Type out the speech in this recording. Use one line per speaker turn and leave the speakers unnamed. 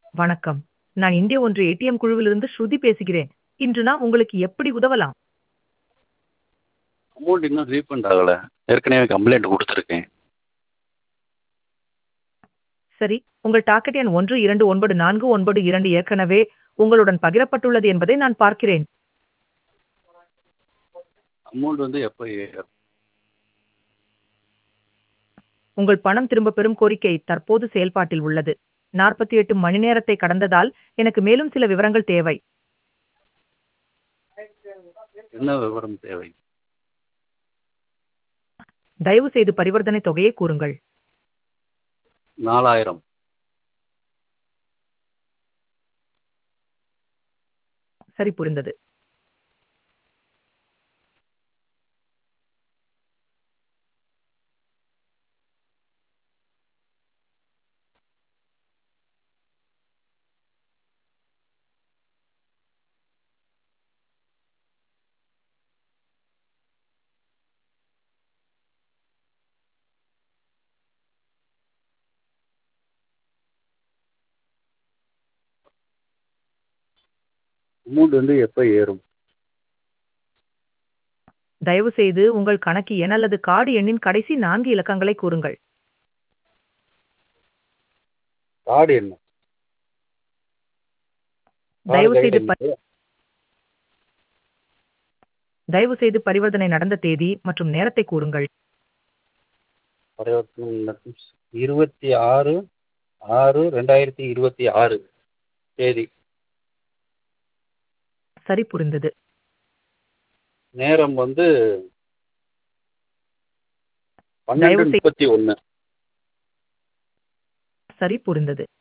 வணக்கம். நான் இந்திய ஒன்று ஏடிஎம் குழுவிலிருந்து ஸ்ருதி பேசுகிறேன். இன்று நான் உங்களுக்கு எப்படி உதவலாம்?
அமௌண்ட் இன்னும் ரீஃபண்ட் ஆகல. ஏற்கனவே கம்ப்ளைண்ட் குடுத்துருக்கேன்.
சரி, உங்கள் டாக்கெட் எண் 129492 ஏற்கனவே உங்களுடன் பகிரப்பட்டுள்ளது என்பதை நான் பார்க்கிறேன்.
அமௌண்ட் வந்து எப்ப ஏறும்?
உங்கள் பணம் திரும்பப் பெறும் கோரிக்கை தற்போது செயல்பாட்டில் உள்ளது. 48 மணி நேரத்தை கடந்ததால் எனக்கு மேலும் சில விவரங்கள் தேவை.
என்ன விவரம் தேவை?
தயவு செய்து பரிவர்த்தனை தொகையை கூறுங்கள்.
4000
சரி புரிந்தது.
அமௌண்ட் வந்து எப்ப ஏறும்?
தயவு செய்து உங்கள் கணக்கு எண் அல்லது கார்டு எண்ணின் கடைசி 4 இலக்கங்களை கூறுங்கள்.
கார்டு என்ன?
தயவு
கார்டு
செய்து
கைடு
ப
என்னது?
தயவு செய்து பரிவர்த்தனை நடந்த தேதி மற்றும் நேரத்தை கூறுங்கள்.
பரிவர்த்தனை நடக்கும் 26/6/2026 தேதி.
சரி புரிந்தது.
நேரம் வந்து
தயவு செய்
12:31
சரி புரிந்தது.